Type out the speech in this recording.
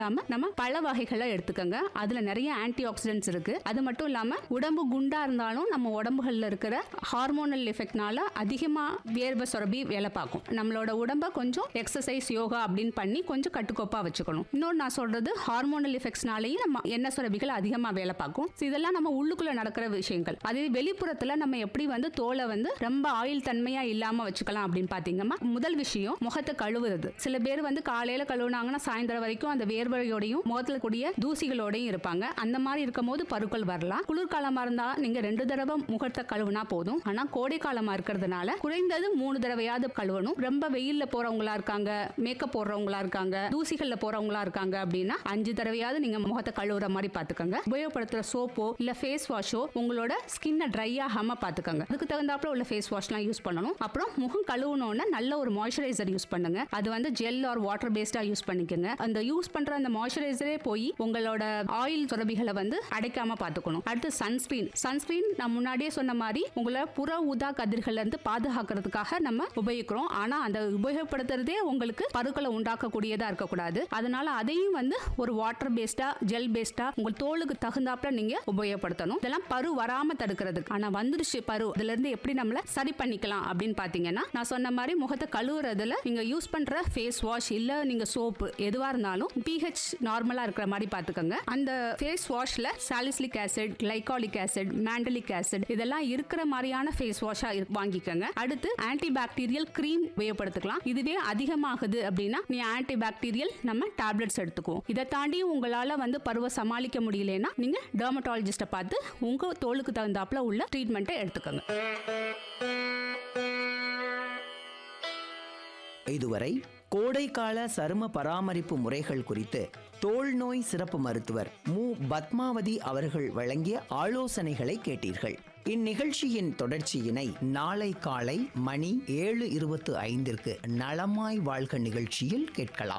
இல்லாம நம்ம பழ வகைகளை எடுத்துக்கோங்க அதுல நிறைய ஆன்டி ஆக்சிடென்ட்ஸ் இருக்கு அது மட்டும் இல்லாம உடம்பு குண்டா இருந்தாலும் நம்ம உடம்புகள்ல இருக்கிற ஹார்மோனல் எஃபெக்ட்னால அதிகமா வியர்வை சுரபி வேலை பார்க்கும் நம்மளோட உடம்ப கொஞ்சம் எக்ஸசைஸ் யோகா அப்படின்னு பண்ணி கொஞ்சம் கட்டுக்கோப்பா வச்சுக்கணும் இன்னொன்று நான் சொல்றது ஹார்மோனல் எஃபெக்ட்ஸ்னாலேயும் நம்ம எண்ணெய் சுரபிகள் அதிகமா வேலை பார்க்கும் So இதெல்லாம் நம்ம உள்ளுக்குள்ள நடக்கிற விஷயங்கள் அதே வெளிப்புறத்துல நம்ம எப்படி வந்து தோலை வந்து ரொம்ப ஆயில் தன்மையா இல்லாம வச்சுக்கலாம் அப்படின்னு பாத்தீங்கன்னா முதல் விஷயம் முகத்தை கழுவுறது சில பேர் வந்து காலையில கழுவுனாங்கன்னா சாயந்தரம் வரைக்கும் அந்த வேர்வையோடையும் முகத்துல கூடிய தூசிகளோடையும் இருப்பாங்க அந்த மாதிரி இருக்கும் போது பருக்கள் வரலாம் குளிர்காலமா இருந்தா நீங்க ரெண்டு தடவை முகத்தை கழுவுனா போதும் ஆனா கோடை காலமா இருக்கிறதுனால குறைந்தது மூணு தடவையாவது கழுவணும் ரொம்ப வெயில்ல போறவங்களா இருக்காங்க மேக்கப் போடுறவங்களா இருக்காங்க தூசிகள்ல போறவங்களா இருக்காங்க அப்படின்னா அஞ்சு தடவையாவது நீங்க முகத்தை கழுவுற மாதிரி பாத்துக்கோங்க உபயோகப்படுத்துற சோப்போ இல்ல ஃபேஸ் வாஷோ உங்களோட ஸ்கின்னை ட்ரை ஆகாம பாத்துக்கோங்க அதுக்கு தகுந்தாப்புல உள்ள ஃபேஸ் வாஷ்லாம் யூஸ் பண்ணணும் அப்புறம் முகம் கழுவணும்னா நல்ல ஒரு மாய்ஸ்சரைசர் யூஸ் பண்ணுங்க அது வந்து ஜெல் ஆர் வாட்டர் பேஸ்டா யூஸ் பண்ணிக்கோங்க அந்த யூஸ் பண்ற அந்த மாய்ஸ்சரைசரே போய் உங்களோட ஆயில் சுரபிகளை வந்து அடைக்காம பாத்துக்கணும் அடுத்து சன்ஸ்கிரீன் சன்ஸ்கிரீன் நான் முன்னாடியே சொன்ன மாதிரி உங்களை புற ஊதா கதிர்கள்ல இருந்து பாதுகாக்கிறதுக்காக நம்ம உபயோகிக்கிறோம் ஆனா அந்த உபயோகப்படுத்துறதே உங்களுக்கு பருக்களை உண்டாக்கக்கூடியதா இருக்கக்கூடாது அதனால அதையும் வந்து ஒரு வாட்டர் பேஸ்டா ஜெல் பேஸ்டா உங்கள் தோலுக்கு தகுந்தாப்புல நீங்க உபயோகப்படுத்தணும் இதெல்லாம் பரு வராம தடுக்கிறதுக்கு ஆனா வந்துருச்சு பரு இதுல இருந்து எப்படி நம்மள சரி பண்ணிக்கலாம் அப்படின்னு பாத்தீங்கன்னா நான் சொன்ன மாதிரி முகத்தை கழுவுறதுல நீங்க யூஸ் பண்ற ஃபேஸ் வாஷ் இல்ல நீங்க சோப்பு எதுவா இருந்தாலும் பிஹெச் நார்மலா இருக்கிற மாதிரி பாத்துக்கோங்க அந்த ஃபேஸ் வாஷ்ல salicylic acid glycolic acid mandelic acid இதெல்லாம் இருக்கிற மாதிரியான ஃபேஸ் வாஷா வாங்கிக்கோங்க அடுத்து ஆன்டி பாக்டீரியல் கிரீம் உபயோகப்படுத்திக்கலாம் இதுவே அதிகமாகுது அப்படின்னா நீ ஆன்டி பாக்டீரியல் நம்ம டேப்லெட்ஸ் எடுத்துக்குவோம் இதை தாண்டி உங்களால வந்து பருவ சமாளிக்க முடியலன்னா நீங்க டெர்மட்டாலஜிஸ்ட பார்த்து உங்க தோலுக்கு தகுந்தாப்புல உள்ள ட்ரீட்மெண்ட்டை எடுத்துக்கோங்க இதுவரை கோடைக்கால சரும பராமரிப்பு முறைகள் குறித்து தோல் நோய் சிறப்பு மருத்துவர் மு பத்மாவதி அவர்கள் வழங்கிய ஆலோசனைகளை கேட்டீர்கள் இந்நிகழ்ச்சியின் தொடர்ச்சியினை நாளை காலை மணி ஏழு இருபத்து ஐந்திற்கு நலமாய் வாழ்க நிகழ்ச்சியில் கேட்கலாம்